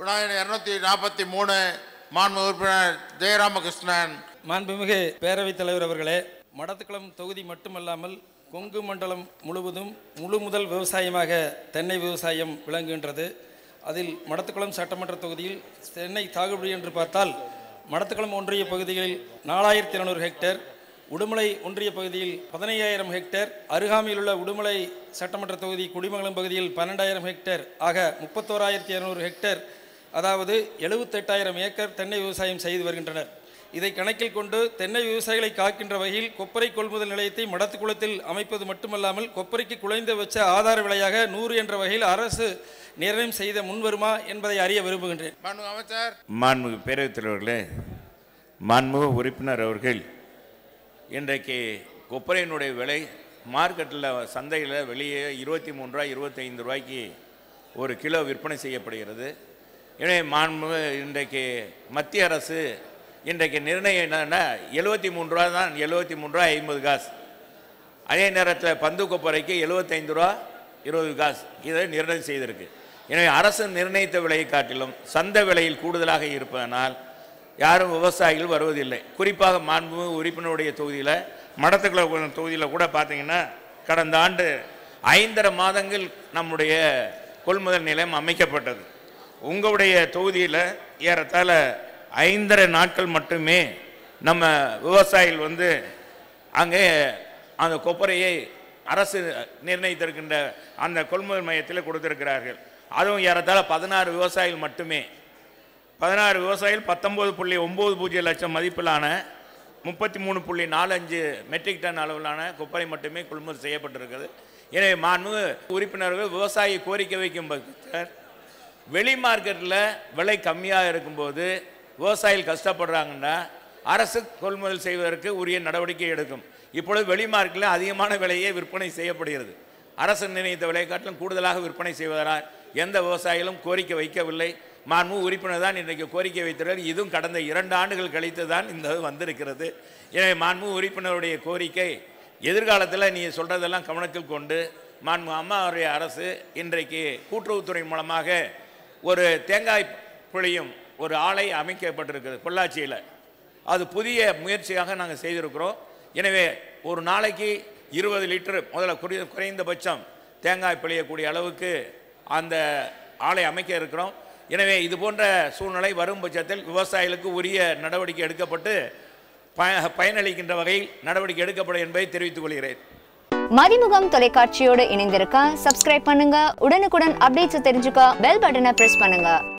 விநாயகர் இரநூத்தி நாற்பத்தி மூணு மாண்பு உறுப்பினர் ஜெயராமகிருஷ்ணன் மாண்புமிகு பேரவைத் தலைவர் அவர்களே மடத்துக்குளம் தொகுதி மட்டுமல்லாமல் கொங்கு மண்டலம் முழுவதும் முழு முதல் விவசாயமாக தென்னை விவசாயம் விளங்குகின்றது அதில் மடத்துக்குளம் சட்டமன்ற தொகுதியில் தென்னை சாகுபடி என்று பார்த்தால் மடத்துக்குளம் ஒன்றிய பகுதிகளில் நாலாயிரத்தி இருநூறு ஹெக்டேர் உடுமலை ஒன்றிய பகுதியில் பதினையாயிரம் ஹெக்டேர் அருகாமையில் உள்ள உடுமலை சட்டமன்ற தொகுதி குடிமங்கலம் பகுதியில் பன்னெண்டாயிரம் ஹெக்டேர் ஆக முப்பத்தோராயிரத்தி இரநூறு ஹெக்டேர் அதாவது எழுபத்தெட்டாயிரம் ஏக்கர் தென்னை விவசாயம் செய்து வருகின்றனர் இதை கணக்கில் கொண்டு தென்னை விவசாயிகளை காக்கின்ற வகையில் கொப்பரை கொள்முதல் நிலையத்தை மடத்துக்குளத்தில் அமைப்பது மட்டுமல்லாமல் கொப்பரைக்கு குறைந்தபட்ச ஆதார விலையாக நூறு என்ற வகையில் அரசு நிர்ணயம் செய்த முன்வருமா என்பதை அறிய விரும்புகின்றேன் மாண்பு அமைச்சர் மாண்புமிகு பேரவைத் தலைவர்களே மாண்புமிகு உறுப்பினர் அவர்கள் இன்றைக்கு கொப்பரையினுடைய விலை மார்க்கெட்டில் சந்தையில் வெளியே இருபத்தி மூணு ரூபாய் இருபத்தைந்து ரூபாய்க்கு ஒரு கிலோ விற்பனை செய்யப்படுகிறது எனவே மாண்புமிகு இன்றைக்கு மத்திய அரசு இன்றைக்கு நிர்ணயம் என்னன்னா எழுபத்தி மூணு ரூபா தான் எழுபத்தி மூணு ரூபா ஐம்பது காசு அதே நேரத்தில் பந்து கொப்பரைக்கு எழுபத்தைந்து ரூபா இருபது காசு இதை நிர்ணயம் செய்திருக்கு எனவே அரசு நிர்ணயித்த விலையை காட்டிலும் சந்தை விலையில் கூடுதலாக இருப்பதனால் யாரும் விவசாயிகள் வருவதில்லை குறிப்பாக மாண்பு உறுப்பினருடைய தொகுதியில் மடத்துக்குள்ள தொகுதியில் கூட பார்த்தீங்கன்னா கடந்த ஆண்டு ஐந்தரை மாதங்கள் நம்முடைய கொள்முதல் நிலையம் அமைக்கப்பட்டது உங்களுடைய தொகுதியில் ஏறத்தாழ ஐந்தரை நாட்கள் மட்டுமே நம்ம விவசாயிகள் வந்து அங்கே அந்த கொப்பரையை அரசு நிர்ணயித்திருக்கின்ற அந்த கொள்முதல் மையத்தில் கொடுத்திருக்கிறார்கள் அதுவும் ஏறத்தாழ பதினாறு விவசாயிகள் மட்டுமே பதினாறு விவசாயிகள் பத்தொம்பது புள்ளி ஒம்பது பூஜ்ஜியம் லட்சம் மதிப்பிலான முப்பத்தி மூணு புள்ளி நாலஞ்சு மெட்ரிக் டன் அளவிலான கொப்பரை மட்டுமே கொள்முதல் செய்யப்பட்டிருக்கிறது எனவே மாண்பு உறுப்பினர்கள் விவசாயி கோரிக்கை வைக்கும் பட்சத்தில் வெளி மார்க்கெட்டில் விலை கம்மியாக இருக்கும்போது விவசாயிகள் கஷ்டப்படுறாங்கன்னா அரசு கொள்முதல் செய்வதற்கு உரிய நடவடிக்கை எடுக்கும் இப்பொழுது வெளி மார்க்கெட்டில் அதிகமான விலையே விற்பனை செய்யப்படுகிறது அரசு நிர்ணயித்த விலையை காட்டிலும் கூடுதலாக விற்பனை செய்வதனால் எந்த விவசாயிகளும் கோரிக்கை வைக்கவில்லை மாண்பு உறுப்பினர் தான் இன்றைக்கு கோரிக்கை வைத்திருக்கிறார் இதுவும் கடந்த இரண்டு ஆண்டுகள் கழித்து தான் இந்த இது வந்திருக்கிறது எனவே மாண்பு உறுப்பினருடைய கோரிக்கை எதிர்காலத்தில் நீ சொல்கிறதெல்லாம் கவனத்தில் கொண்டு மாண்பு அம்மாவுடைய அரசு இன்றைக்கு கூட்டுறவுத்துறை மூலமாக ஒரு தேங்காய் புளியும் ஒரு ஆலை அமைக்கப்பட்டிருக்கிறது பொள்ளாச்சியில் அது புதிய முயற்சியாக நாங்கள் செய்திருக்கிறோம் எனவே ஒரு நாளைக்கு இருபது லிட்டர் முதல்ல குறை குறைந்தபட்சம் தேங்காய் பிழியக்கூடிய அளவுக்கு அந்த ஆலை அமைக்க இருக்கிறோம் எனவே இது போன்ற சூழ்நிலை வரும் பட்சத்தில் விவசாயிகளுக்கு உரிய நடவடிக்கை எடுக்கப்பட்டு ப பயனளிக்கின்ற வகையில் நடவடிக்கை எடுக்கப்படும் என்பதை தெரிவித்துக் கொள்கிறேன் மதிமுகம் தொலைக்காட்சியோடு இணைந்திருக்க சப்ஸ்கிரைப் பண்ணுங்க உடனுக்குடன் அப்டேட்ஸ் தெரிஞ்சுக்க பெல் பட்டனை பிரஸ் பண்ணுங்க